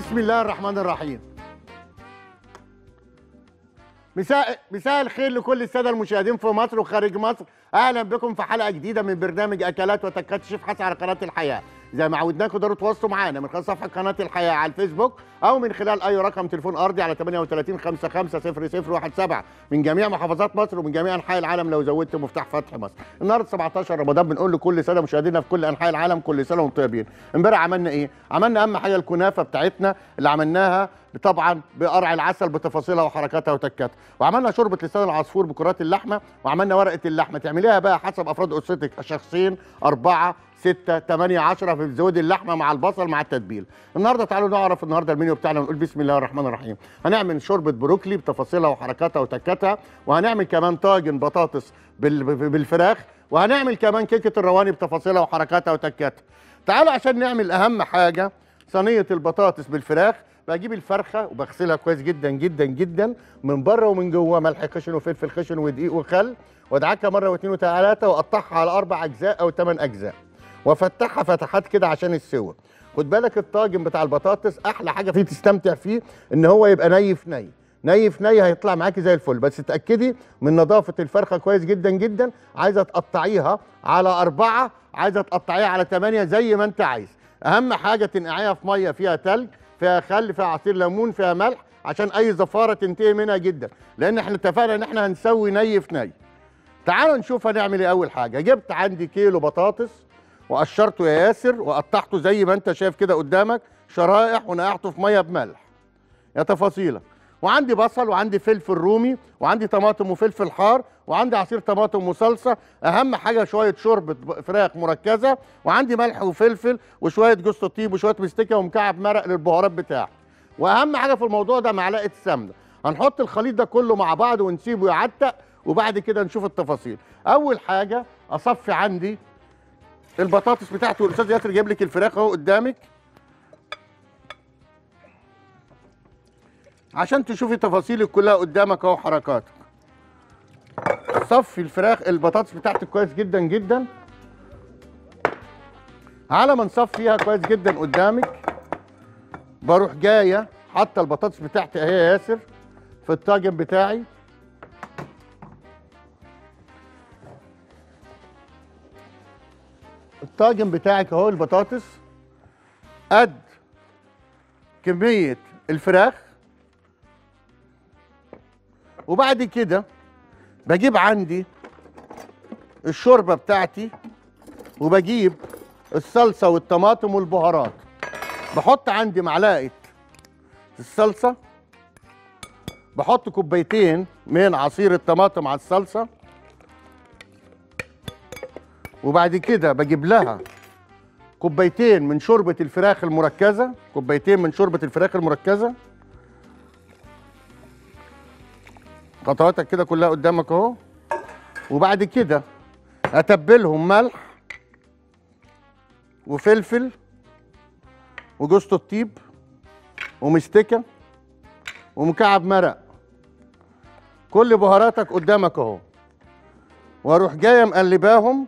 بسم الله الرحمن الرحيم مساء مساء الخير لكل الساده المشاهدين في مصر وخارج مصر اهلا بكم في حلقه جديده من برنامج اكلات وتكات شيف حسن على قناه الحياه زي ما عودناكم تقدروا تواصلوا معانا من خلال صفحه قناه الحياه على الفيسبوك او من خلال اي رقم تليفون ارضي على 38 55 0017 من جميع محافظات مصر ومن جميع انحاء العالم لو زودت مفتاح فتح مصر النهارده 17 رمضان بنقول لكل ساده مشاهدينا في كل انحاء العالم كل سنه وانتم طيبين امبارح عملنا ايه عملنا اهم حاجه الكنافه بتاعتنا اللي عملناها طبعا بقرع العسل بتفاصيلها وحركاتها وتكاتها وعملنا شوربه لسان العصفور بكرات اللحمه وعملنا ورقه اللحمه تعمليها بقى حسب افراد اسرتك شخصين اربعه ستة تمانية عشرة في زود اللحمة مع البصل مع التتبيل النهاردة تعالوا نعرف النهاردة المنيو بتاعنا ونقول بسم الله الرحمن الرحيم هنعمل شوربة بروكلي بتفاصيلها وحركاتها وتكاتها وهنعمل كمان طاجن بطاطس بال- بالفراخ وهنعمل كمان كيكة الرواني بتفاصيلها وحركاتها وتكاتها تعالوا عشان نعمل أهم حاجة صينية البطاطس بالفراخ بجيب الفرخة وبغسلها كويس جدا جدا جدا من بره ومن جوه ملح خشن وفلفل خشن ودقيق وخل وادعكها مرة واثنين وثلاثة واقطعها على أربع أجزاء أو ثمان أجزاء وافتحها فتحات كده عشان السوا خد بالك الطاجن بتاع البطاطس احلى حاجه فيه تستمتع فيه ان هو يبقى ني في ني ني في ني هيطلع معاكي زي الفل بس اتاكدي من نظافه الفرخه كويس جدا جدا عايزه تقطعيها على اربعه عايزه تقطعيها على ثمانيه زي ما انت عايز اهم حاجه تنقعيها في ميه فيها تلج فيها خل فيها عصير ليمون فيها ملح عشان اي زفاره تنتهي منها جدا لان احنا اتفقنا ان احنا هنسوي ني في ني تعالوا نشوف هنعمل ايه اول حاجه جبت عندي كيلو بطاطس وقشرته يا ياسر وقطعته زي ما انت شايف كده قدامك شرائح ونقعته في ميه بملح يا تفاصيلك وعندي بصل وعندي فلفل رومي وعندي طماطم وفلفل حار وعندي عصير طماطم وصلصه اهم حاجه شويه شوربه ب- فراخ مركزه وعندي ملح وفلفل وشويه جوز الطيب وشويه مستكه ومكعب مرق للبهارات بتاعه واهم حاجه في الموضوع ده معلقه سمنه هنحط الخليط ده كله مع بعض ونسيبه يعتق وبعد كده نشوف التفاصيل اول حاجه اصفي عندي البطاطس بتاعتي والاستاذ ياسر جايب لك الفراخ اهو قدامك عشان تشوفي تفاصيلك كلها قدامك اهو حركاتك صفي الفراخ البطاطس بتاعتك كويس جدا جدا على ما نصفيها كويس جدا قدامك بروح جايه حاطه البطاطس بتاعتي اهي يا ياسر في الطاجن بتاعي الطاجن بتاعك اهو البطاطس قد كمية الفراخ وبعد كده بجيب عندي الشوربة بتاعتي وبجيب الصلصة والطماطم والبهارات بحط عندي معلقة الصلصة بحط كوبايتين من عصير الطماطم على الصلصة وبعد كده بجيب لها كوبايتين من شوربة الفراخ المركزة كوبايتين من شوربة الفراخ المركزة خطواتك كده كلها قدامك اهو وبعد كده اتبلهم ملح وفلفل وجوز الطيب ومستكه ومكعب مرق كل بهاراتك قدامك اهو واروح جايه مقلباهم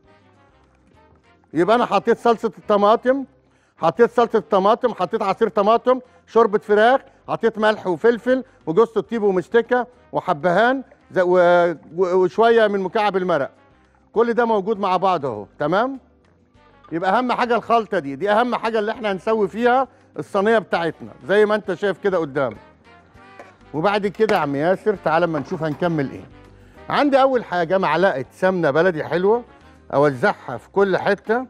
يبقى انا حطيت صلصه الطماطم حطيت صلصه الطماطم حطيت عصير طماطم شوربه فراخ حطيت ملح وفلفل وجوز الطيب ومستكه وحبهان زي- و- و- وشويه من مكعب المرق كل ده موجود مع بعض اهو تمام يبقى اهم حاجه الخلطه دي دي اهم حاجه اللي احنا هنسوي فيها الصينيه بتاعتنا زي ما انت شايف كده قدامك وبعد كده يا عم ياسر تعالى اما نشوف هنكمل ايه عندي اول حاجه معلقه سمنه بلدي حلوه اوزعها في كل حته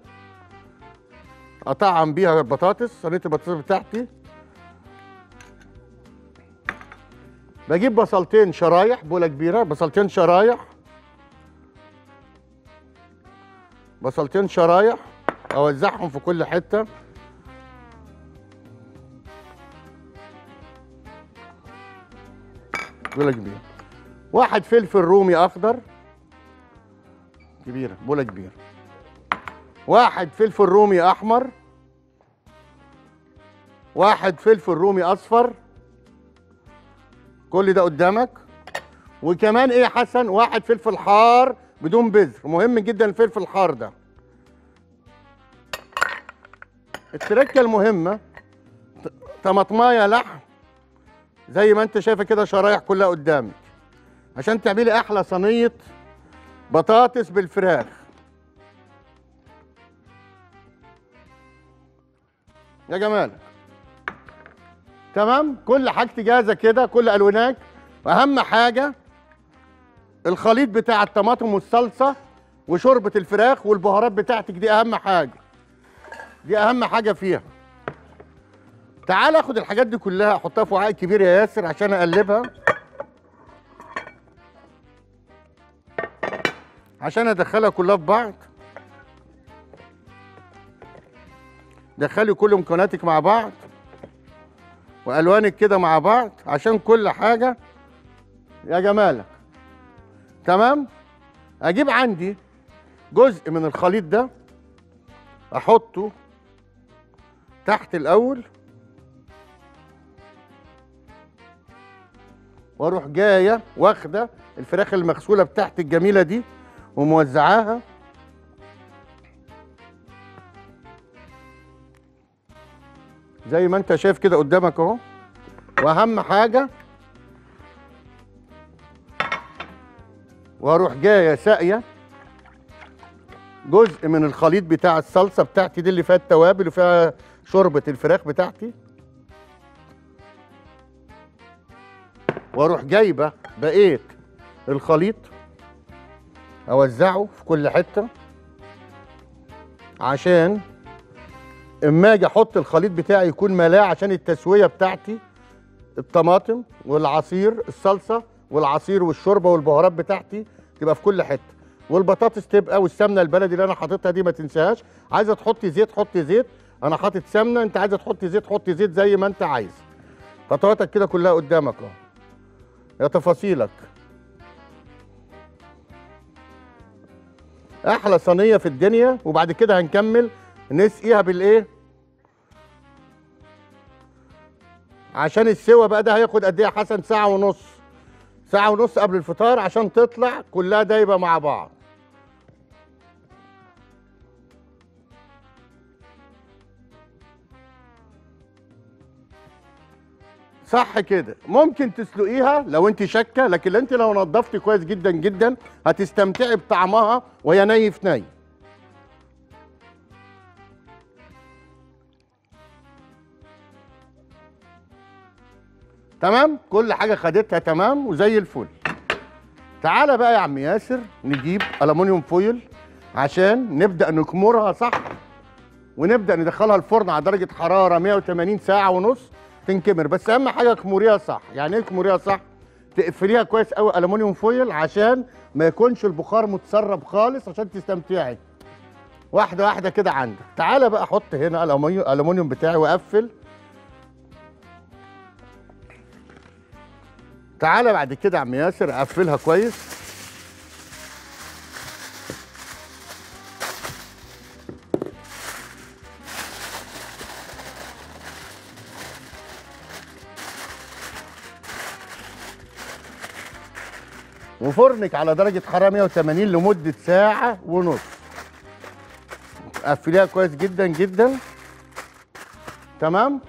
اطعم بيها البطاطس صينيه البطاطس بتاعتي بجيب بصلتين شرايح بوله كبيره بصلتين شرايح بصلتين شرايح اوزعهم في كل حته بوله كبيره واحد فلفل رومي اخضر كبيره بوله كبيره واحد فلفل رومي احمر واحد فلفل رومي اصفر كل ده قدامك وكمان ايه يا حسن واحد فلفل حار بدون بذر مهم جدا الفلفل الحار ده التركه المهمه طماطمايه لحم زي ما انت شايفه كده شرايح كلها قدامك عشان تعملي احلى صينيه بطاطس بالفراخ يا جمال تمام كل حاجتي جاهزه كده كل الوانك واهم حاجه الخليط بتاع الطماطم والصلصه وشوربه الفراخ والبهارات بتاعتك دي اهم حاجه دي اهم حاجه فيها تعال اخد الحاجات دي كلها احطها في وعاء كبير يا ياسر عشان اقلبها عشان ادخلها كلها في بعض دخلي كل مكوناتك مع بعض والوانك كده مع بعض عشان كل حاجه يا جمالك تمام اجيب عندي جزء من الخليط ده احطه تحت الاول واروح جايه واخده الفراخ المغسوله بتاعتي الجميله دي وموزعاها زي ما انت شايف كده قدامك اهو واهم حاجه واروح جايه ساقيه جزء من الخليط بتاع الصلصه بتاعتي دي اللي فيها التوابل وفيها شوربه الفراخ بتاعتي واروح جايبه بقيه الخليط اوزعه في كل حته عشان اما اجي احط الخليط بتاعي يكون ملاه عشان التسويه بتاعتي الطماطم والعصير الصلصه والعصير والشوربه والبهارات بتاعتي تبقى في كل حته والبطاطس تبقى والسمنه البلدي اللي انا حاططها دي ما تنساهاش عايزه تحطي زيت حطي زيت انا حاطط سمنه انت عايزه تحطي زيت حطي زيت زي ما انت عايز خطواتك كده كلها قدامك اهو يا تفاصيلك احلى صينيه في الدنيا وبعد كده هنكمل نسقيها بالايه عشان السوا بقى ده هياخد قد ايه يا حسن ساعه ونص ساعه ونص قبل الفطار عشان تطلع كلها دايبه مع بعض صح كده ممكن تسلقيها لو انت شاكه لكن انت لو نضفتي كويس جدا جدا هتستمتعي بطعمها وهي ني في ني تمام كل حاجه خدتها تمام وزي الفل تعالى بقى يا عم ياسر نجيب الومنيوم فويل عشان نبدا نكمرها صح ونبدا ندخلها الفرن على درجه حراره 180 ساعه ونص تنكمر بس اهم حاجه كموريها صح يعني ايه كموريها صح تقفليها كويس قوي الومنيوم فويل عشان ما يكونش البخار متسرب خالص عشان تستمتعي واحده واحده كده عندك تعالى بقى احط هنا الألومنيوم- الالومنيوم بتاعي واقفل تعالى بعد كده يا عم ياسر اقفلها كويس وفرنك على درجة حرارة 180 لمدة ساعة ونص قفليها كويس جدا جدا تمام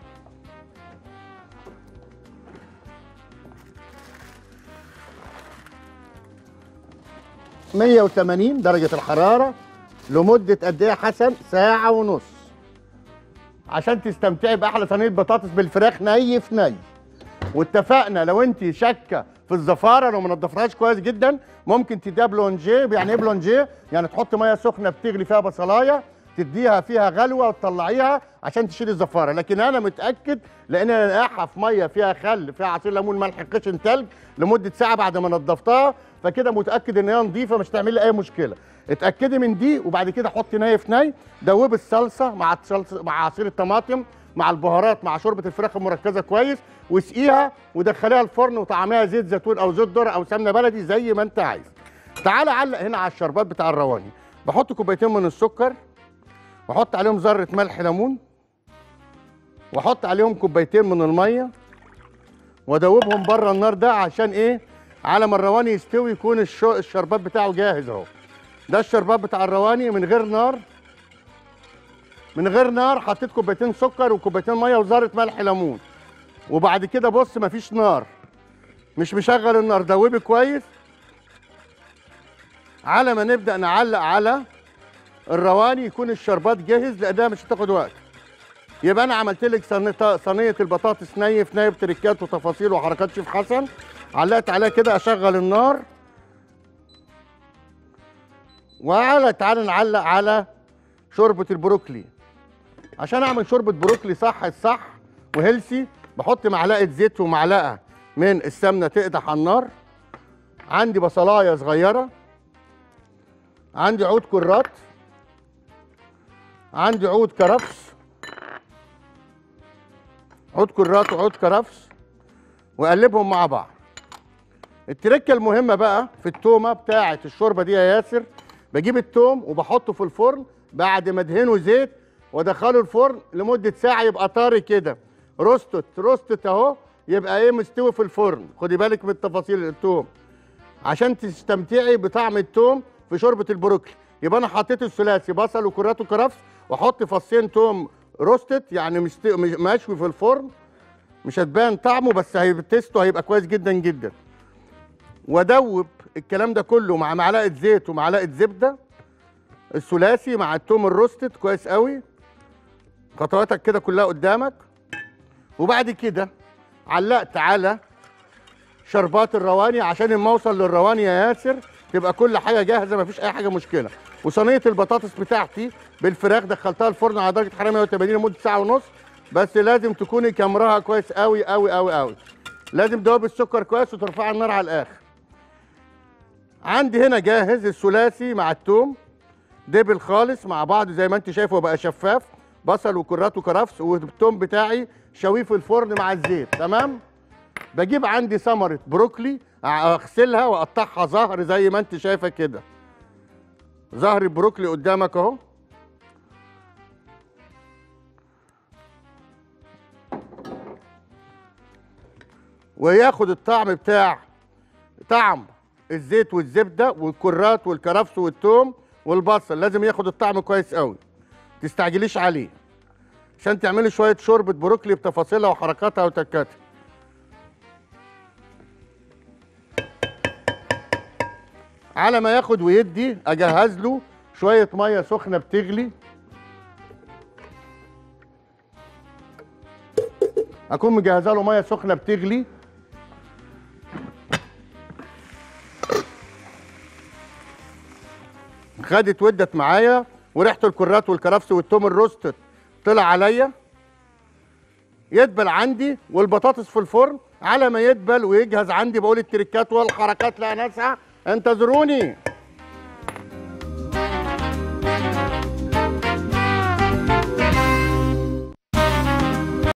مية وتمانين درجة الحرارة لمدة قد ايه يا حسن؟ ساعة ونص عشان تستمتعي بأحلى صينية بطاطس بالفراخ ني في ني واتفقنا لو انت شاكه في الزفاره لو ما نضفناهاش كويس جدا ممكن تديها بلونجيه يعني ايه بلونجيه؟ يعني تحط ميه سخنه بتغلي فيها بصلايه تديها فيها غلوه وتطلعيها عشان تشيل الزفاره لكن انا متاكد لان انا نقعها في ميه فيها خل فيها عصير ليمون ملح قشن تلج لمده ساعه بعد ما نضفتها فكده متاكد ان هي نظيفه مش تعمل لي اي مشكله اتاكدي من دي وبعد كده حطي ني في ني دوبي الصلصه مع الصلصه مع عصير الطماطم مع البهارات مع شوربه الفراخ المركزه كويس واسقيها ودخليها الفرن وطعميها زيت زيتون او زيت ذره او سمنه بلدي زي ما انت عايز تعالى علق هنا على الشربات بتاع الرواني بحط كوبايتين من السكر واحط عليهم ذره ملح ليمون واحط عليهم كوبايتين من الميه وادوبهم بره النار ده عشان ايه على ما الرواني يستوي يكون الشو- الشربات بتاعه جاهز اهو ده الشربات بتاع الرواني من غير نار من غير نار حطيت كوبايتين سكر وكوبايتين ميه وذره ملح ليمون وبعد كده بص مفيش نار مش مشغل النار دوبي كويس على ما نبدا نعلق على الرواني يكون الشربات جاهز لانها مش هتاخد وقت يبقى انا عملت لك صينيه صينيه البطاطس ني في ني بتركات وتفاصيل وحركات شيف حسن علقت عليها كده اشغل النار وعلى تعالى نعلق على شوربه البروكلي عشان اعمل شوربه بروكلي صح الصح وهيلسي بحط معلقه زيت ومعلقه من السمنه تقدح على النار عندي بصلايه صغيره عندي عود كرات عندي عود كرفس عود كرات وعود كرفس واقلبهم مع بعض التركه المهمه بقى في التومه بتاعه الشوربه دي يا ياسر بجيب التوم وبحطه في الفرن بعد ما ادهنه زيت وادخله الفرن لمده ساعه يبقى طري كده روستت روستت اهو يبقى ايه مستوي في الفرن خدي بالك من التفاصيل التوم عشان تستمتعي بطعم التوم في شوربه البروكلي يبقى انا حطيت الثلاثي بصل وكرات وكرفس واحط فصين توم روستت يعني مستوي مشوي في الفرن مش هتبان طعمه بس هيتستو هيبقى كويس جدا جدا وادوب الكلام ده كله مع معلقه زيت ومعلقه زبده الثلاثي مع التوم الروستد كويس قوي خطواتك كده كلها قدامك وبعد كده علقت على شربات الرواني عشان اما اوصل للرواني يا ياسر تبقى كل حاجه جاهزه مفيش اي حاجه مشكله وصينيه البطاطس بتاعتي بالفراخ دخلتها الفرن على درجه حراره 180 لمده ساعه ونص بس لازم تكوني كامراها كويس قوي قوي قوي قوي لازم دوب السكر كويس وترفعي النار على الاخر عندي هنا جاهز الثلاثي مع التوم دبل خالص مع بعض زي ما انت شايفه بقى شفاف بصل وكرات وكرفس والتوم بتاعي شويه في الفرن مع الزيت تمام بجيب عندي ثمره بروكلي اغسلها واقطعها ظهر زي ما انت شايفه كده ظهر البروكلي قدامك اهو وياخد الطعم بتاع طعم الزيت والزبده والكرات والكرفس والثوم والبصل لازم ياخد الطعم كويس قوي تستعجليش عليه عشان تعملي شويه شوربه بروكلي بتفاصيلها وحركاتها وتكاتها على ما ياخد ويدي اجهز له شويه ميه سخنه بتغلي اكون مجهزه له ميه سخنه بتغلي خدت ودت معايا وريحه الكرات والكرفس والتوم الروستد طلع عليا يدبل عندي والبطاطس في الفرن على ما يدبل ويجهز عندي بقول التركات والحركات لا ناسها انتظروني